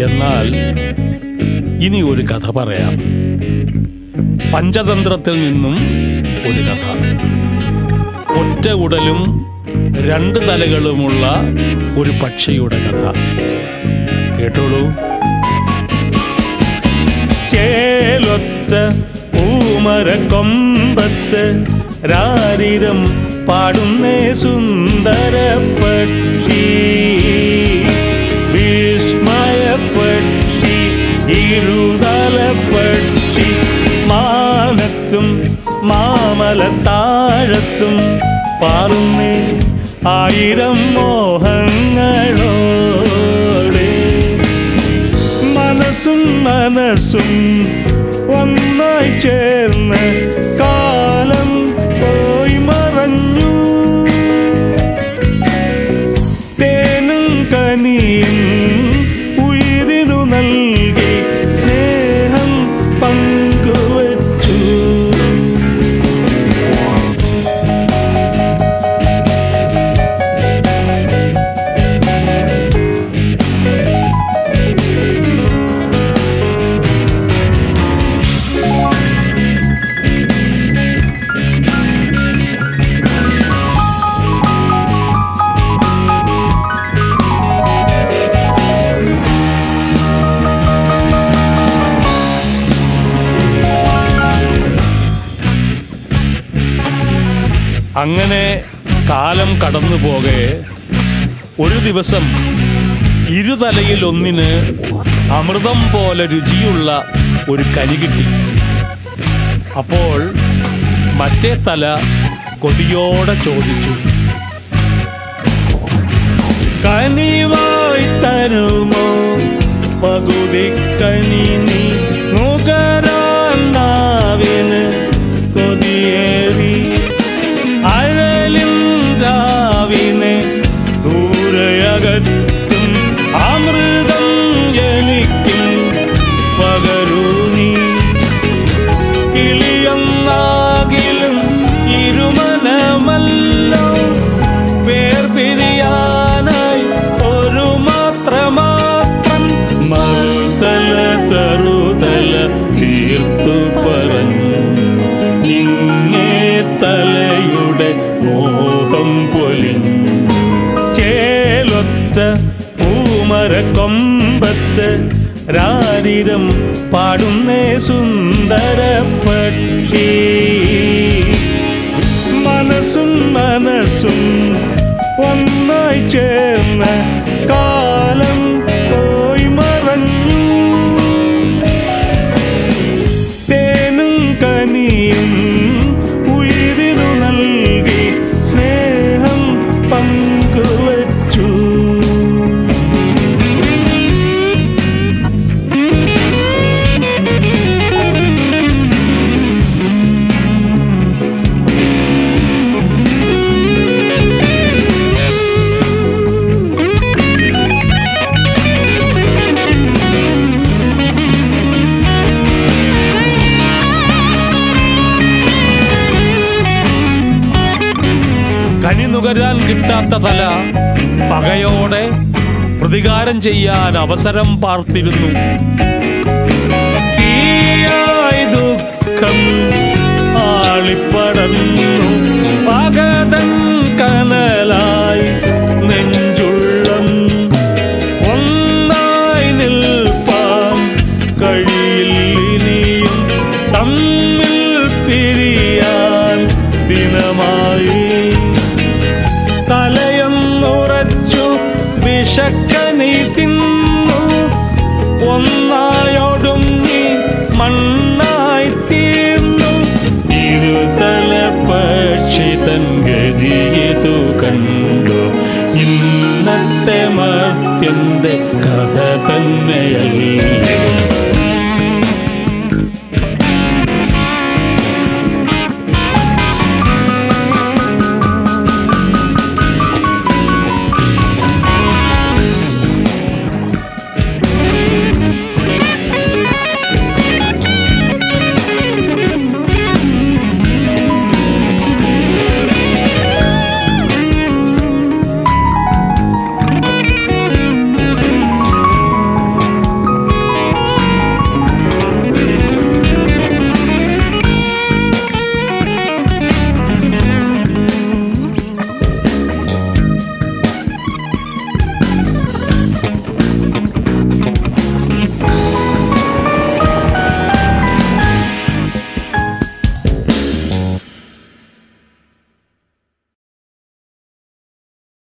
എന്നാൽ ഇനി ഒരു കഥ പറയാം പഞ്ചതന്ത്രത്തിൽ നിന്നും ഒരു കഥ ഒറ്റ ഉടലും രണ്ട് തലകളുമുള്ള ഒരു പക്ഷിയുടെ കഥ കേട്ടോളൂ ചേലൊത്ത പൂമര കൊമ്പത്ത് രാരിരം പാടുന്നേ സുന്ദര പക്ഷി വിസ്മയ പക്ഷി ഇരുതല പക്ഷി മാനത്തും മാമല താഴത്തും പാറുന്നേ ആയിരം മോഹങ്ങളോടെ മനസ്സും മനസ്സും ഒന്നായി ചേർന്ന് കാലം പോയി മറഞ്ഞു തേനും കനിയും ഉയിരിനു നൽകി സ്നേഹം പങ്കുവച്ചു അങ്ങനെ കാലം കടന്നു പോകെ ഒരു ദിവസം ഇരുതലയിൽ ഒന്നിന് അമൃതം പോലെ രുചിയുള്ള ഒരു കനി കിട്ടി അപ്പോൾ മറ്റേ തല കൊതിയോടെ ചോദിച്ചു കനിവായി തരുമോ പകുതി കനി നീ നുകരാൻ നാവിന് കൊതിയേറി അഴലിൻ രാവിനെ ദൂരയകറ്റും അമൃതം എനിക്കും പകരൂ നീ കിളിയൊന്നാകിലും ഇരുമനമല്ലോ വേർപിരിയാനായി ഒരു മാത്ര മാത്രം മറുതല തറുതല തീർത്തു പറഞ്ഞു ഇങ്ങേ തലയുടെ മോഹം പൊലിഞ്ഞു ചേലൊത്ത പൂമര കൊമ്പത്ത് രാരിരം പാടുന്നേ സുന്ദര പക്ഷി മനസ്സും മനസ്സും ഒന്നായി ചേർന്ന് കാലം പോയി മറഞ്ഞു തേനും കനിയും ഉയിരിനു നൽകി സ്നേഹം പങ്കുവച്ചു കനി നുകരാൻ കിട്ടാത്ത തല പകയോടെ പ്രതികാരം ചെയ്യാൻ അവസരം പാർത്തിരുന്നു തീയായി ദുഃഖം ആളിപ്പടർന്നു പകതൻ കനലായി നെഞ്ചുള്ളം ഒന്നായി നിൽപ്പാൻ കഴിയില്ലിനിയും തമ്മിൽ പിരിയാൻ ദിനമായി തലയൊന്നുറച്ചു വിഷക്കനി തിന്നു ഒന്നായൊടുങ്ങി മണ്ണായി തീർന്നു ഇരുതല പക്ഷി തൻ ഗതിയതു കണ്ടു ഇന്നത്തെ മർത്യന്റെ